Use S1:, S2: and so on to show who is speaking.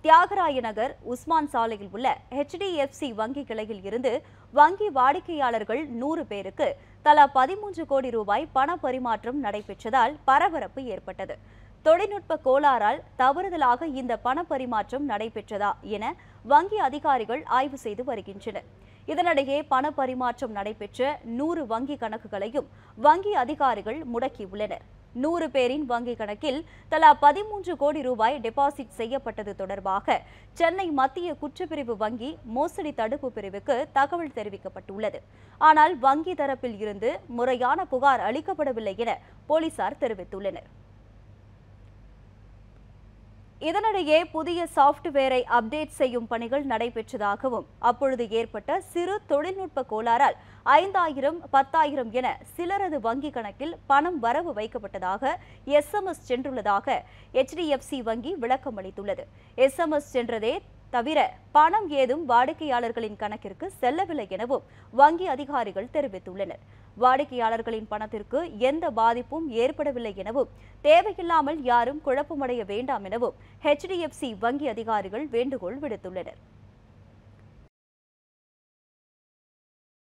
S1: தியாகராய நகர் உஸ்மான் சாலையில் உள்ள HDFC வங்கி கிளையில் இருந்து வங்கி வாடிக்கையாளர்கள் நூறு பேருக்கு தலா பதிமூன்று கோடி ரூபாய் பண பரிமாற்றம் நடைபெற்றதால் பரபரப்பு ஏற்பட்டது தொழில்நுட்ப கோளாறால் தவறுதலாக இந்த பண பரிமாற்றம் நடைபெற்றதா என வங்கி அதிகாரிகள் ஆய்வு செய்து வருகின்றனர் இதனிடையே பண பரிமாற்றம் நடைபெற்ற நூறு வங்கி கணக்குகளையும் வங்கி அதிகாரிகள் முடக்கியுள்ளனர் நூறு பேரின் வங்கி கணக்கில் தலா பதிமூன்று கோடி ரூபாய் டெபாசிட் செய்யப்பட்டது தொடர்பாக சென்னை மத்திய குற்றப்பிரிவு வங்கி மோசடி தடுப்பு பிரிவுக்கு தகவல் தெரிவிக்கப்பட்டுள்ளது ஆனால் வங்கி தரப்பில் இருந்து முறையான புகார் அளிக்கப்படவில்லை என போலீசார் தெரிவித்துள்ளனர் இதனிடையே புதிய சாஃப்ட்வேரை அப்டேட் செய்யும் பணிகள் நடைபெற்றதாகவும் அப்பொழுது ஏற்பட்ட சிறு தொழில்நுட்ப கோளாறால் ஐந்தாயிரம் பத்தாயிரம் என சிலரது வங்கி கணக்கில் பணம் வரவு வைக்கப்பட்டதாக எஸ்எம்எஸ் சென்றுள்ளதாக HDFC வங்கி விளக்கம் அளித்துள்ளது எஸ்எம்எஸ் சென்றதே தவிர பணம் ஏதும் வாடிக்கையாளர்களின் கணக்கிற்கு செல்லவில்லை எனவும் வங்கி அதிகாரிகள் தெரிவித்துள்ளனர் வாடிக்கையாளர்களின் பணத்திற்கு எந்த பாதிப்பும் ஏற்படவில்லை எனவும் தேவையில்லாமல் யாரும் குழப்பமடைய வேண்டாம் எனவும் HDFC வங்கி அதிகாரிகள் வேண்டுகோள் விடுத்துள்ளனர்